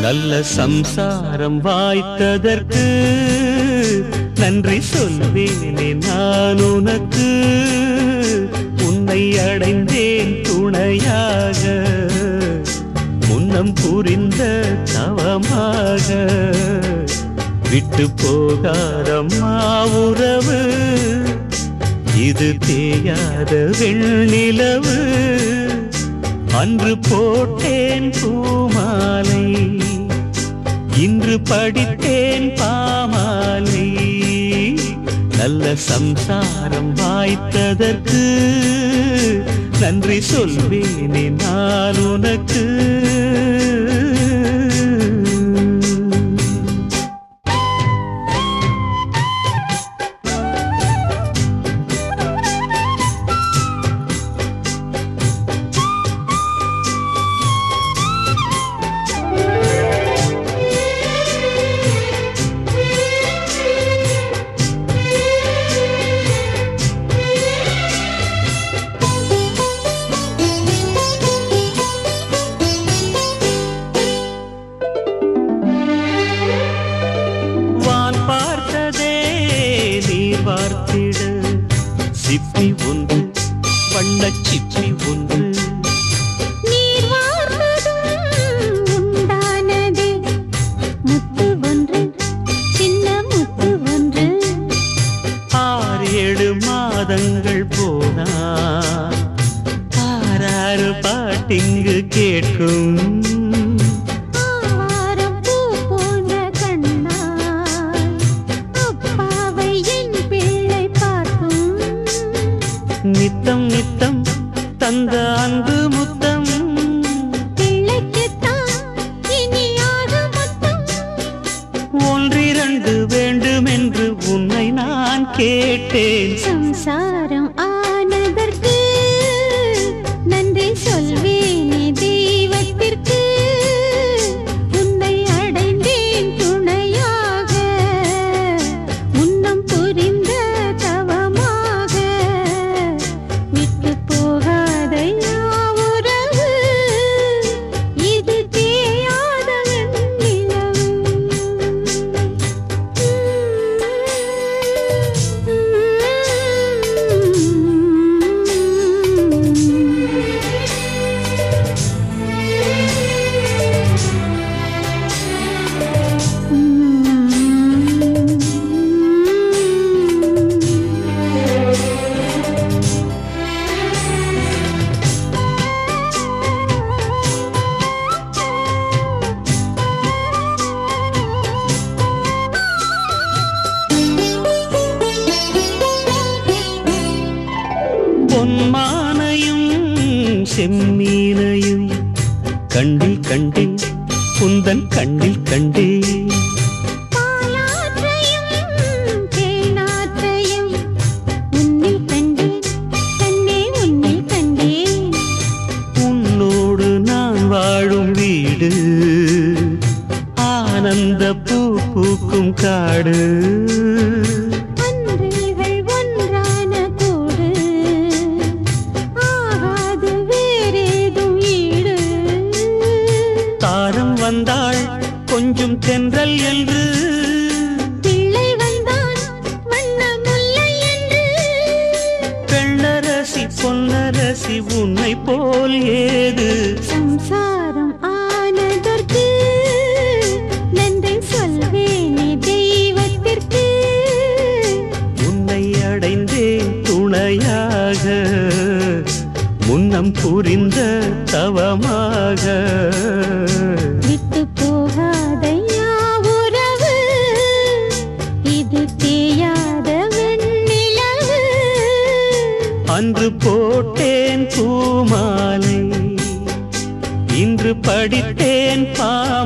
நல்ல சம்சாரம் வாய்த்ததற்கு நன்றி சொல்வேனே நான் உனக்கு உன்னை அடைந்தேன் துணையாக முன்னம் புரிந்த தவமாக விட்டு போகாதம்மா உறவு இது தேயாத வெண்ணிலவு அன்று போட்டேன் பூமாலை இன்று படித்தேன் பாமாலை நல்ல சம்சாரம் வாய்த்ததற்கு நன்றி சொல்வேனே நான் உனக்கு வான் பார்த்ததே நீர் வார்த்திட சிப்பி ஒன்று வண்ணச் சிப்பி ஒன்று நீர் வார்த்ததும் உண்டானதே முத்து ஒன்று சின்ன முத்து ஒன்று ஆறு ஏழு மாதங்கள் போனா ஆறாறு பாட்டிங்கு கேட்கும் ஆவாரம் பூ போன்ற கண்ணாய் அப்பாவை என் பிள்ளை பார்க்கும் நித்தம் நித்தம் தந்த அன்பு முத்தம் பிள்ளைக்குத்தான் இனி ஆக மொத்தம் ஒன்றிரண்டு வேண்டுமென்று உன்னை நான் கேட்டேன் சம்சாரம் ஆனதற்கு நன்றி சொல்வேனே தெய்வத்திற்கு உன்னை அடைந்தேன் துணையாக முன்னம் புரிந்த தவமாக விட்டு போகாதையா உறவு இது தேயாத பொன்மானையும் செம்மீனையும் கண்டில் கண்டே குந்தன் கண்ணில் கண்டே பாலாற்றையும் தேனாற்றையும் உன்னில் கண்டேன் கண்ணே உன்னில் கண்டேன் உன்னோடு நான் வாழும் வீடு ஆனந்த பூ பூக்கும் காடு அன்றில்கள் ஒன்றான கூடு ஆகாது வேறேதும் ஈடு தாரம் வந்தாள் கொஞ்சம் தென்றல் என்று பிள்ளை வந்தான் வண்ண முல்லை என்று பெண்ணரசி பொன்னரசி உன்னை போல் ஏது சம்சாரம் ஆனதற்கு நன்றி சொல்வேனே தெய்வத்திற்கு உன்னை அடைந்தேன் துணையாக முன்னம் புரிந்த தவமாக விட்டு போகாதையா உறவு இது தேயாத வெண்ணிலவு அன்று போட்டேன் பூமாலை இன்று படித்தேன் பாமாலை